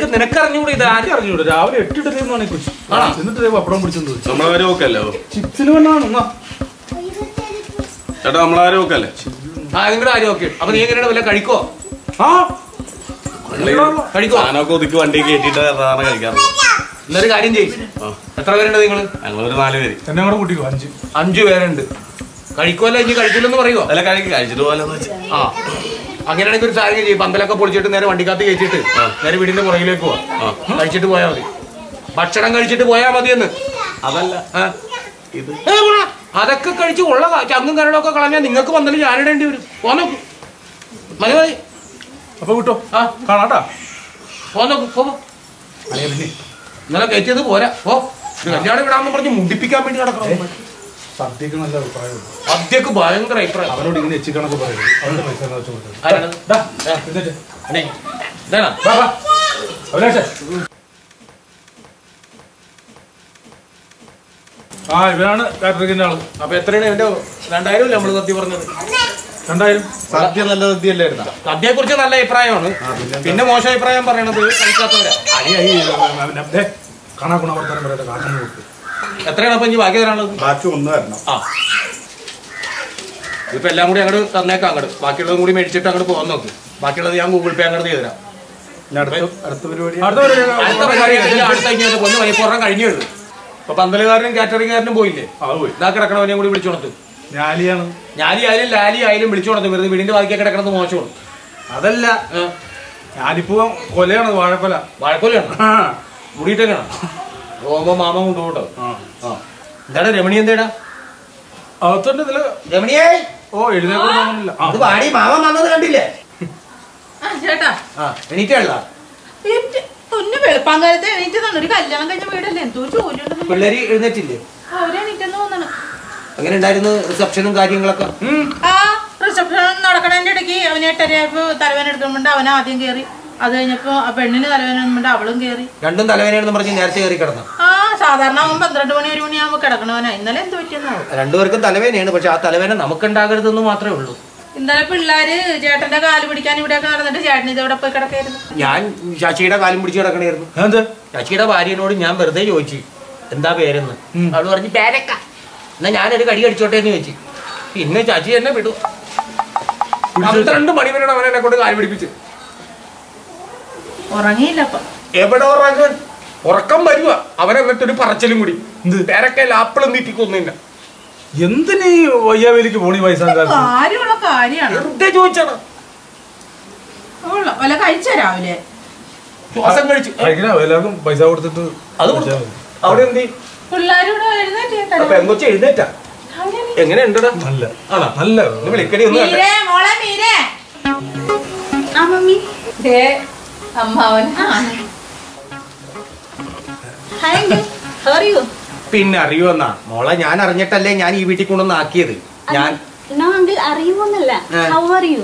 നിനക്ക് നിനക്കറിഞ്ഞൂടെ ഇത് ആരും എനിക്ക് അറിഞ്ഞൂടെ രാവിലെ എട്ട് ഇടലെന്നാണ് ഈ കൊച്ചി ആണോ? എന്നിട്ട് ദേ പപ്പടം പിടിച്ചോണ്ട് പോയി നമ്മളെ കാര്യം നോക്കല്ലോ ചിപ്സിന് വേണ്ടാണ് എന്നാ ചേട്ടാ നമ്മളെ കാര്യം നോക്കല്ലേ ആ നിങ്ങളുടെ കാര്യം ഓക്കെ അപ്പൊ നീ എങ്ങനെയാണ് വല്ല കഴിക്കോ ആ കഴിക്കോ സാധനമൊക്കെ ഒതുക്കി വണ്ടി കയറ്റിട്ട് സാധാരണ കഴിക്കാറുള്ളൂ എന്നൊരു കാര്യം ചെയ്യും ആ. എത്ര പേരുണ്ട് നിങ്ങള് ഞങ്ങളൊരു നാല് പേര് എന്നെ കൂടെ കൂട്ടിക്കോ അഞ്ച് അഞ്ചു പേരുണ്ട് കഴിക്കുമല്ലോ ഇനി കഴിക്കില്ലെന്ന് പറയുമോ അല്ല കഴിക്ക് കഴിച്ചിട്ട് പോകാലെന്ന് വെച്ചാൽ ആ അങ്ങനെയാണെങ്കിൽ ഒരു സാഹചര്യം ചെയ്യും പന്തലൊക്കെ പൊളിച്ചിട്ട് നേരെ വണ്ടിക്കകത്ത് കയറ്റിട്ട് നേരെ വീടിന്റെ പുറകിലേക്ക് പോവാ കഴിച്ചിട്ട് പോയാൽ മതി ഭക്ഷണം കഴിച്ചിട്ട് പോയാൽ മതിയെന്ന് അതല്ല ആ. ഇത് ഏ, പോടാ. അതൊക്കെ കഴിച്ച് ഉള്ള കാ- ചങ്ങും കരടൊക്കെ കളഞ്ഞാൽ നിങ്ങൾക്ക് പന്തല് ഞാനിടേണ്ടി വരും പോന്നോക്ക് മതി മതി അപ്പൊ വിട്ടോ ആ കാണാട്ടാ പോന്നോക്ക് പോ പോ. അളിയ പിന്നെ ഇന്നലെ കയറ്റിയത് പോരാ പോ ഒരു കല്യാണം വിടാന്ന് പറഞ്ഞ് മുടിപ്പിക്കാൻ വേണ്ടി നടക്കണം സദ്യക്ക് നല്ല അഭിപ്രായമുണ്ട് സദ്യക്ക് ഭയങ്കര അഭിപ്രായം അവനോട് ഇങ്ങനെ എച്ചിക്കണക്ക് പറയരുത് അവന്റെ പൈസ എന്നാ വെച്ച് കൊടുത്തത്. ആരാണത്? ഡാ, ആ. എന്നിട്ട് അടേ, ഇതാണോ? വാ, വാ. അഭിലാഷേ ആ ഇവനാണ് കാറ്ററിംഗിന്റെ ആള് അപ്പൊ എത്രയാണ് എന്റെ രണ്ടായിരം അല്ലേ നമ്മള് സദ്യ പറഞ്ഞത് രണ്ടായിരം സദ്യ നല്ല സദ്യയല്ലായിരുന്ന സദ്യയെ കുറിച്ച് നല്ല അഭിപ്രായമാണ് പിന്നെ മോശം അഭിപ്രായം പറയണത് കഴിക്കാത്തവരാ അടിയായി കാണാ ഗുണ വർത്തമാനം പറയട്ടെ കാട്ടിന് കൊടുത്ത് എത്രയാണ് അപ്പൊ ഇനി ബാക്കി തരാനുള്ളത് ബാക്കി ഒന്ന് വരണം ആ ഇപ്പൊ എല്ലാം കൂടി അങ്ങോട്ട് തന്നേക്കാം അങ്ങോട്ട് ബാക്കിയുള്ളതും കൂടി മേടിച്ചിട്ട് അങ്ങോട്ട് പോകാൻ നോക്ക് ബാക്കിയുള്ളത് ഞാൻ ഗൂഗിൾ പേ അങ്ങോട്ട് ചെയ്ത് തരാം ഇനി അടുത്ത അടുത്ത പരിപാടി അടുത്ത പരിപാടി അടുത്ത പരിപാടി കഴിഞ്ഞ് അടുത്ത കഴിഞ്ഞ പൊന്ന് വലിപ്പുറം കഴിഞ്ഞേ ഉള്ളൂ ഇപ്പൊ പന്തലുകാരനും കാറ്ററിംഗുകാരനും പോയില്ലേ അത് പോയി ഇതാ കിടക്കണവനെയും കൂടി വിളിച്ചോണത്ത് ഞാലിയാണ് ഞാലി ആയാലും ലാലി ആയാലും വിളിച്ചോണത്ത് വെറുതെ വീടിന്റെ ബാക്കിയൊക്കെ കിടക്കണത് മോശമാണ് അതല്ല ഏ, ഞാനിപ്പോ കൊലയാണ് വാഴക്കൊല വാഴക്കൊലയാണ് ആ മുടിയിട്ടേക്കാണ് ഓമ മാമ കൊണ്ടുപോട്ടോ ആ. ആ എന്താണ് രമണി എന്തേടാ അകത്തോണ്ട് ഇതില് രമണിയേ ഓ എഴുന്നേക്കൊന്നുമില്ല അത് പാടി മാമ വന്നത് കണ്ടില്ലേ ആ, ചേട്ടാ ആ എണീറ്റുള്ള എന്റെ പൊന്നു വെളുപ്പാങ്കാലത്ത് എണീറ്റതാണ് ഒരു കല്യാണം കഴിഞ്ഞ വീടല്ലേ എന്തോ ജോലി ഉണ്ടെന്ന് പിള്ളേര് എഴുന്നേറ്റില്ലേ അവരെണീറ്റെന്ന് തോന്നണം അങ്ങനെ ഉണ്ടായിരുന്നു റിസപ്ഷനും കാര്യങ്ങളൊക്കെ ആ റിസപ്ഷൻ നടക്കണതിന്റെ ഇടയ്ക്ക് അവന് എട്ടരയായപ്പോ തലവേന എടുക്കുമ്പോണ്ട് അവൻ ആദ്യം കയറി അത് കഴിഞ്ഞപ്പോ ആ പെണ്ണിന് തലവേന എടുക്കുമ്പോണ്ട് അവളും കയറി രണ്ടും തലവേനയാണെന്ന് പറഞ്ഞ് നേരത്തെ കയറി കിടന്നു ആ സാധാരണ അവൻ പന്ത്രണ്ട് മണി ഒരു മണിയാകുമ്പോ കിടക്കണവനാ ഇന്നലെ എന്ത് പറ്റിയെന്നാവും രണ്ടുപേർക്കും തലവേനയാണ് പക്ഷെ ആ തലവേന നമുക്കുണ്ടാകരുതെന്ന് മാത്രമേ ഉള്ളൂ ഇന്നലെ പിള്ളേര് ചേട്ടന്റെ കാല് പിടിക്കാൻ ഇവിടെയൊക്കെ നടന്നിട്ട് ചേട്ടൻ ഇത് എവിടെ പോയി കിടക്കായിരുന്നു ഞാൻ ശശിയുടെ കാലും പിടിച്ച് കിടക്കണായിരുന്നു എന്ത് ശശിയുടെ ഭാര്യനോട് ഞാൻ വെറുതെ ചോദിച്ചു എന്താ പേരെന്ന് അവള് പറഞ്ഞു പേരക്ക എന്നാ ഞാനൊരു കടി കടിച്ചോട്ടെ എന്ന് ചോദിച്ചു പിന്നെ ശശി എന്നെ വിടു പന്ത്രണ്ട് മണി വരെ അവൻ എന്നെ കൊണ്ട് കാല് പിടിപ്പിച്ച് ഉറങ്ങിയില്ല അപ്പൊ എവിടെ ഉറങ്ങാൻ ഉറക്കം വരുക അവൻ എന്നിട്ടൊരു പറച്ചിലും കൂടി പേരക്കയിൽ ആപ്പിളും നീട്ടിക്കൊന്നില്ല എന്തിനീ വയ്യാവേലിക്ക് പോണി വയസ്സാകാലത്ത് കാര്യമുള്ള കാര്യമാണ് വെറുതെ ചോദിച്ചാണ് ഉള്ള വല്ല കഴിച്ച രാവിലെ ശ്വാസം കഴിച്ചു കഴിക്കണ എല്ലാവർക്കും പൈസ കൊടുത്തിട്ട് അത് കൊടുത്തു. കഴിച്ചാ മതി. അവിടെ എന്ത് ചെയ്യും? പിള്ളേരോട് എഴുന്നേറ്റ് അപ്പൊ പെങ്കൊച്ച് എഴുന്നേറ്റാ എങ്ങനെ ഉണ്ടടാ നല്ല ആണോ നല്ല ഒന്ന് വിളിക്കടി ഒന്ന് കണ്ടേ. മീരേ മോളെ മീരേ ആ മമ്മി ദേ അമ്മാവൻ hi uncle how are you പിന്നെ അറിയുമെന്നാ മോളെ ഞാൻ അറിഞ്ഞിട്ടല്ലേ ഞാൻ ഈ വീട്ടിൽ കൊണ്ടുവന്ന് ആക്കിയത് ഞാൻ നോ അങ്കിൾ അറിയുമോന്നല്ല ആ. ഹൗ ആർ യു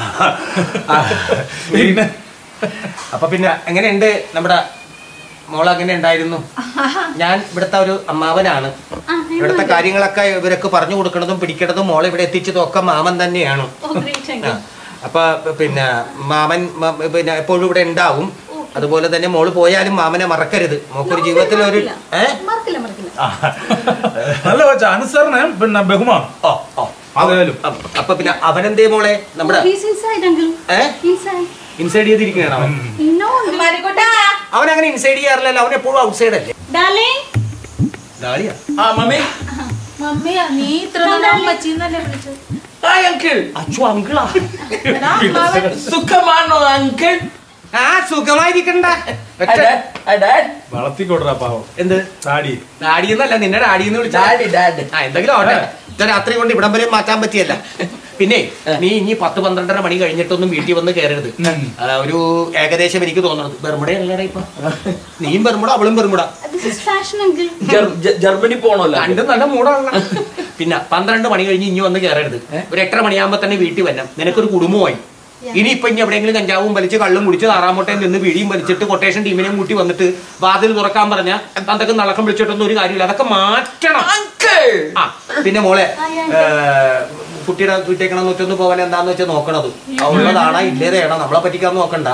പിന്നെ അപ്പൊ പിന്നെ എങ്ങനെയുണ്ട് നമ്മുടെ മോൾ എങ്ങനെ ഉണ്ടായിരുന്നു ഞാൻ ഇവിടുത്തെ ഒരു അമ്മാവനാണ് ആ ഇവിടുത്തെ കാര്യങ്ങളൊക്കെ ഇവരൊക്കെ പറഞ്ഞു കൊടുക്കണതും പിടിക്കണതും മോളെ ഇവിടെ എത്തിച്ചതും ഒക്കെ മാമൻ തന്നെയാണ് ഓ ഗ്രേറ്റ് ആ. അങ്കിൾ അപ്പൊ പിന്നെ മാമൻ മ- പിന്നെ എപ്പോഴും ഇവിടെ ഉണ്ടാവും അതുപോലെ തന്നെ മോള് പോയാലും മാമനെ മറക്കരുത് മോക്കൊരു ജീവിതത്തിൽ ഒരു ഏ മറക്കില്ല മറക്കില്ല ആ. നല്ല കൊച്ച അനുസരണയും പിന്നെ ബഹുമാനം ഓ, ഓ. അതായാലും. അപ്പ- അപ്പൊ പിന്നെ അവനെന്തേ മോളെ നമ്മുടെ ഹീസ് ഇൻസൈഡ് അങ്കിൾ ഏ ഇൻസൈഡ് ഇൻസൈഡ് ചെയ്തിരിക്കുകയാണ് അവൻ നോ മരിക്കുട്ടാ അവൻ അങ്ങനെ ഇൻസൈഡ് ചെയ്യാറില്ലല്ലോ അവൻ എപ്പോഴും ഔട്ട്സൈഡ് അല്ലേ ഡാർലിംഗ് ഡാളിയാ ആ മമ്മി മമ്മിയാ നീ ഇത്ര നേരം അമ്മച്ചിന്നല്ലേ വിളിച്ചത് ഹായ് അങ്കിൾ അച്ചു അങ്കിളാ എടാ, അമ്മാവൻ. സുഖമാണോ അങ്കിൾ ആ സുഖമായിരിക്കണ്ട വളർത്തിക്കൊടുറാ പാവം എന്ത് താടി ഡാഡിന്നല്ല നിന്നെ ഡാഡിന്ന് വിളിച്ചാ ഡാഡി ഡാഡി ആ എന്തെങ്കിലും ആവട്ടെ ഇത്ര രാത്രി കൊണ്ട് ഇവിടം വരെ മാറ്റാൻ പറ്റിയല്ല പിന്നെ നീ ഇനി പത്ത് പന്ത്രണ്ടര മണി കഴിഞ്ഞിട്ടൊന്നും വീട്ടിൽ വന്ന് കയറരുത് ആ, ഒരു ഏകദേശം എനിക്ക് തോന്നുന്നത് ബെർമുട അല്ലടാ ഇപ്പൊ നീയും ബെർമുട അവളും Bermuda this is fashion uncle Germany പോണല്ലോ രണ്ടും നല്ല മൂടാണല്ലോ പിന്നെ പന്ത്രണ്ട് മണി കഴിഞ്ഞ് ഇനി വന്ന് കയറരുത് ഒരു എട്ടര മണിയാകുമ്പോ തന്നെ വീട്ടിൽ വരണം നിനക്കൊരു കുടുംബമായി ഇനി ഇപ്പൊ ഇനി എവിടെയെങ്കിലും കഞ്ചാവും വലിച്ച് കള്ളും കുടിച്ച് താറാമുട്ടയിൽ നിന്ന് വീടിയും വലിച്ചിട്ട് കൊട്ടേഷൻ ടീമിനെയും കൂട്ടി വന്നിട്ട് വാതിൽ തുറക്കാൻ പറഞ്ഞ അതൊക്കെ നടക്കം വിളിച്ചിട്ടൊന്നും ഒരു കാര്യമില്ല അതൊക്കെ മാറ്റണം അങ്കിൾ ആ പിന്നെ മോളെ ഏ, കുട്ടിയുടെ വീട്ടേക്കണം നൂറ്റൊന്ന് പോവാൻ എന്താന്ന് വെച്ചാൽ നോക്കണത് ഉള്ളതാണോ ഇല്ലേതാണോ നമ്മളെ പറ്റിക്കാൻ നോക്കണ്ട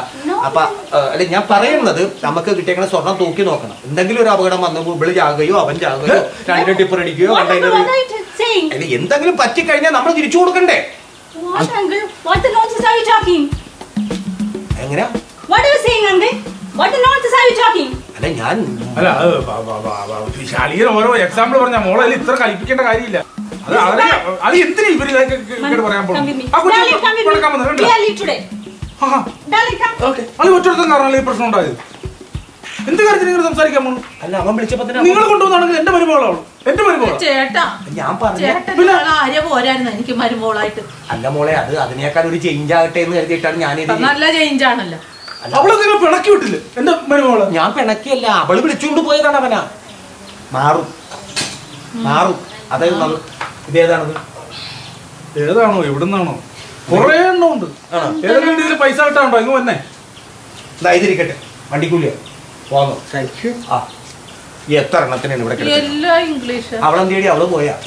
അപ്പൊ ആ, അല്ല ഞാൻ പറയുന്നത് നമുക്ക് കിട്ടിയേക്കണ സ്വർണം തൂക്കി നോക്കണം എന്തെങ്കിലും ഒരു അപകടം വന്നു ഇവള് ചാകുകയോ അവൻ ചാകുകയോ രണ്ട് ടിപ്പർ അടിക്കുകയോ What, container what are you saying? അല്ല എന്തെങ്കിലും പറ്റിക്കഴിഞ്ഞാൽ നമ്മൾ തിരിച്ചു കൊടുക്കണ്ടേ What, uncle? What the nonsense are you talking? എങ്ങനെയാ What are you saying, uncle? What the nonsense are you talking? അല്ല ഞാൻ അല്ല അത് ബ- ബ- ബ- ബ- ശാലികൻ ഓരോ എക്സാമ്പിൾ പറഞ്ഞ മോളെ അതിൽ ഇത്ര കലിപ്പിക്കേണ്ട കാര്യമില്ല അത് അവരെ അത് എന്തിനാ ഇവര് ഇതൊക്കെ കേട്ട് പറയാൻ Come with me. പോകുന്നു ആ കൊച്ചു Darling, come with കൊടുക്കാൻ വന്നത് me. കണ്ടോ? We are late today. Aaha. Darling, come. അത് ഒറ്റടുത്തും കാരണമല്ലേ ഈ പ്രശ്നം ഉണ്ടായത് എന്ത് കാര്യത്തിന് നിങ്ങൾ സംസാരിക്കാൻ പോണു അല്ല അവൻ വിളിച്ചപ്പോ തന്നെ നിങ്ങൾ കൊണ്ടുവന്നാണെങ്കിൽ എന്റെ മരുമകളാണ് എന്റെ മരുമകളാണ് ചേട്ടാ ഞാൻ പറഞ്ഞു ചേട്ടൻ ആര്യ പോരായിരുന്നു എനിക്ക് മരുമോളായിട്ട് അല്ല മോളെ അത് അതിനേക്കാൾ ഒരു ചേഞ്ച് ആകട്ടെ എന്ന് കരുതിയിട്ടാണ് ഞാനിത് ചെയ്തത്. നല്ല ചേഞ്ച് ആണല്ലോ അവളെ നിങ്ങൾ പിണക്കി വിട്ടില്ലേ എന്റെ മരുമകള് ഞാൻ പിണക്കിയല്ല അവള് വിളിച്ചുകൊണ്ട് പോയതാണ് അവനാ മാറും മാറും അതായത് നമ്മ- ഇതേതാണത് ഏതാണോ എവിടുന്നാണോ കൊറേ എണ്ണം ഉണ്ട് ആണോ? ഏതെങ്കിലും രീതിയിൽ പൈസ കിട്ടാണ്ടോ ഇങ്ങ് വന്നെ ഇതായിരിക്കട്ടെ വണ്ടിക്കൂലിയോ പോന്നു ആ ഈ എത്ര എണ്ണത്തിനാണ് ഇവിടെ കിടക്കുന്നത് എല്ലാം ഇംഗ്ലീഷ് അവളെന്ത് ചെയ്യടി അവള് പോയാ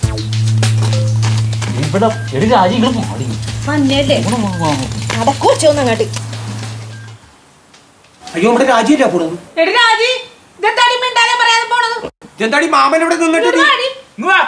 ഇവിടെ എടി രാജി ഇങ്ങോട്ട് മാറി വന്നേല്ലേ നടക്കോ അങ്ങോട്ട് അയ്യോ നമ്മുടെ രാജ്യമില്ല പോണത് എടി രാജി ഇതെന്താടി മിണ്ടാതെ പറയാതെ പോണത് എന്താടി മാമൻ ഇവിടെ നിന്നിട്ട് നീ- ആടി. ഇങ്ങ് വാ.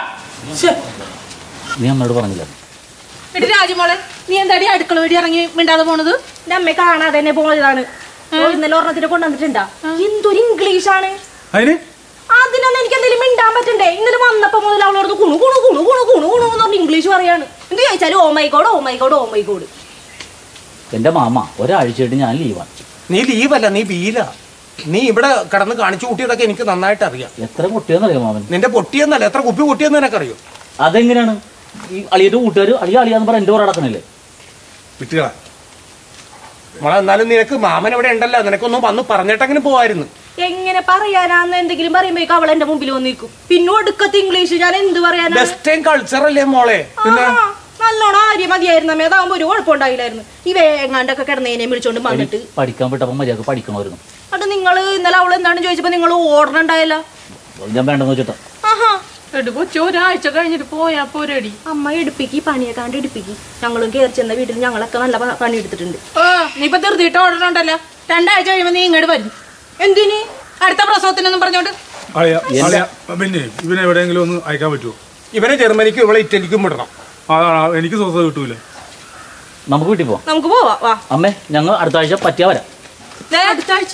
നീ അമ്മയോട് പറഞ്ഞില്ല എടി രാജിമോളെ നീ എന്താടി അടുക്കള വഴി ഇറങ്ങി മിണ്ടാതെ പോണത് എന്റെ അമ്മ കാണാതെ തന്നെ പോയതാണ് ഓ, ഇന്നലെ ഒരെണ്ണത്തിന് കൊണ്ടുവന്നിട്ടുണ്ടാ എന്തൊരു ഇംഗ്ലീഷാണ് അതിന് അതിനൊന്നും എനിക്ക് എന്തെങ്കിലും മിണ്ടാൻ പറ്റണ്ടേ ഇന്നലെ വന്നപ്പോ മുതൽ അവളോട് കുണു കുണു കുണു കുണു കുണു കുണു എന്ന് പറഞ്ഞ് ഇംഗ്ലീഷ് പറയാണ് എന്ത് ചോദിച്ചാലും oh my god oh my god oh my god എന്റെ മാമ ഒരാഴ്ചയായിട്ട് ഞാൻ ലീവാണ് നീ ലീവല്ല നീ ബീല നീ ഇവിടെ കടന്ന് കാണിച്ചു കൂട്ടിയതൊക്കെ എനിക്ക് നന്നായിട്ട് അറിയാം എത്ര പൊട്ടിയെന്നറിയാം മാമൻ നിന്റെ പൊട്ടിയെന്നല്ല എത്ര കുപ്പി പൊട്ടിയെന്ന് നിനക്കറിയോ അതെങ്ങനെയാണ് ഈ അളിയുടെ കൂട്ടുകാർ അളിയ അളിയാന്ന് പറഞ്ഞ എന്റെ പുറം നടക്കണില്ലേ വിട്ടുകളാ മോളെ എന്നാലും നിനക്ക് മാമൻ ഇവിടെ ഉണ്ടല്ലോ നിനക്കൊന്നും വന്ന് പറഞ്ഞിട്ടെങ്കിലും പോവായിരുന്നു എങ്ങനെ പറയാനാന്ന് എന്തെങ്കിലും പറയുമ്പോഴേക്കും അവൾ എന്റെ മുമ്പിൽ വന്ന് നിൽക്കും പിന്നെ ഒടുക്കത്തെ ഇംഗ്ലീഷ് ഞാൻ എന്ത് പറയാനാ വെസ്റ്റേൺ കൾച്ചർ അല്ലേ മോളെ പിന്നെ ആ, നല്ലോണം ആര്യ മതിയായിരുന്നു അമ്മ അതാകുമ്പോ ഒരു കുഴപ്പമുണ്ടായില്ലായിരുന്നു ഈ വേങ്ങാണ്ടൊക്കെ കിടന്നതിനെ വിളിച്ചോണ്ട് വന്നിട്ട് പഠിക്കാൻ വിട്ടപ്പോൾ മര്യാദ പഠിക്കണമായിരുന്നു അത് നിങ്ങൾ ഇന്നലെ അവൾ എന്താണ് ചോദിച്ചപ്പോ നിങ്ങൾ ഓടണുണ്ടായല്ലോ അത് ഞാൻ വേണ്ടെന്ന് വെച്ചിട്ടാ ആഹാ എടി കൊച്ചു ഒരാഴ്ച കഴിഞ്ഞിട്ട് പോയാ പോരടി അമ്മ എടുപ്പിക്ക് പണിയെക്കാണ്ട് എടുപ്പിക്ക് ഞങ്ങളും കയറി ചെന്ന വീട്ടിൽ ഞങ്ങളൊക്കെ നല്ല പ- പണി എടുത്തിട്ടുണ്ട് ഓ നീ ഇപ്പൊ ധൃതിയിട്ട് ഓടണുണ്ടല്ലോ രണ്ടാഴ്ച കഴിയുമ്പോ നീ ഇങ്ങോട്ട് വരും എന്തിന് അടുത്ത പ്രസവത്തിനൊന്നും പറഞ്ഞോണ്ട് അളിയ അളിയ പിന്നെ ഇവനെ എവിടെയെങ്കിലും ഒന്ന് അയക്കാൻ പറ്റുമോ ഇവനെ ജർമ്മനിക്കും ഇവളെ ഇറ്റലിക്കും വിടണം അതാണ് എനിക്ക് സ്വസ്ഥത കിട്ടൂല നമുക്ക് വീട്ടിൽ പോവാം നമുക്ക് പോവാ വാ അമ്മേ ഞങ്ങൾ അടുത്ത ആഴ്ച പറ്റിയാ വരാം ദേ, അടുത്ത ആഴ്ച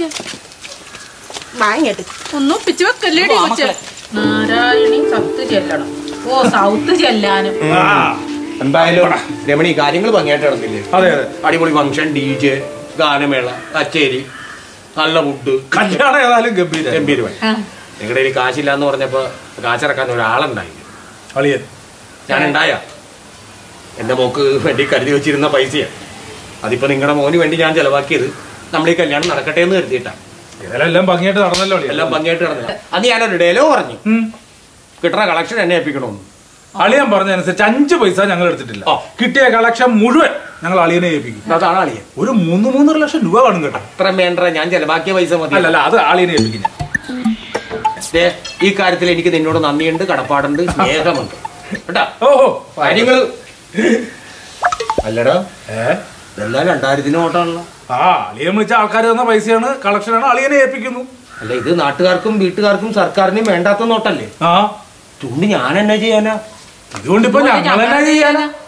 വാ ഇങ്ങോട്ട് ഒന്നും ഒപ്പിച്ച് വെക്കല്ലേ കൊച്ചു നാരായണി സത്ത് ചെല്ലണം ഓ സൗത്ത് ചെല്ലാനും എന്തായാലും രമണി കാര്യങ്ങൾ ഭംഗിയായിട്ട് നടന്നില്ലേ അതെ അതെ അടിപൊളി ഫംഗ്ഷൻ ഡി ജെ ഗാനമേള കച്ചേരി നല്ല ഫുഡ് കല്യാണം ഏതായാലും ഗംഭീര ഗംഭീരമായി ആ. നിങ്ങളുടെ കയ്യിൽ കാശില്ല എന്ന് പറഞ്ഞപ്പോ കാശിറക്കാൻ ഒരാളുണ്ടായി അളിയൻ ഞാൻ ഉണ്ടായ എന്റെ മോക്ക് വേണ്ടി കരുതി വെച്ചിരുന്ന പൈസയാ അതിപ്പോ നിങ്ങളുടെ മോന് വേണ്ടി ഞാൻ ചെലവാക്കിയത് നമ്മൾ ഈ കല്യാണം നടക്കട്ടെ എന്ന് കരുതിയിട്ടാ ഏതായാലും എല്ലാം ഭംഗിയായിട്ട് നടന്നല്ലോ അളിയൻ എല്ലാം ഭംഗിയായിട്ട് നടന്നില്ല അത് ഞാനൊരു ഡയലോഗ് പറഞ്ഞു ഉം. കിട്ടുന്ന കളക്ഷൻ എന്നെ ഏൽപ്പിക്കണമെന്ന് അളിയൻ പറഞ്ഞതനുസരിച്ച് അഞ്ച് പൈസ ഞങ്ങൾ എടുത്തിട്ടില്ല ഓ. കിട്ടിയ കളക്ഷൻ മുഴുവൻ ഞങ്ങൾ അളിയനെ ഏൽപ്പിക്കും അതാണ് അളിയൻ ഒരു മൂന്ന് മൂന്നര ലക്ഷം രൂപ കാണും കേട്ടോ അത്ര വേണ്ട ഞാൻ ചെലവാക്കിയ പൈസ മതി അല്ലല്ല അത് അളിയനെ ഏൽപ്പിക്കും ഞാൻ ദേ, ഈ കാര്യത്തിൽ എനിക്ക് നിന്നോട് നന്ദിയുണ്ട് കടപ്പാടുണ്ട് സ്നേഹമുണ്ട് കേട്ടാ ഓഹോ കാര്യങ്ങള് അല്ലടാ ഏ ഇതെല്ലാം രണ്ടായിരത്തിന് ഓട്ടമാണല്ലോ ആ അളിയൻ വിളിച്ച ആൾക്കാർ തന്ന പൈസയാണ് കളക്ഷനാണ് അളിയനെ ഏൽപ്പിക്കുന്നു അല്ല ഇത് നാട്ടുകാർക്കും വീട്ടുകാർക്കും സർക്കാരിനും വേണ്ടാത്ത നോട്ടല്ലേ ആ ചൂണ്ട് ഞാൻ എന്നാ ചെയ്യാനാ ഇതുകൊണ്ട് ഇപ്പൊ ഞങ്ങൾ എന്നാ ചെയ്യാനാ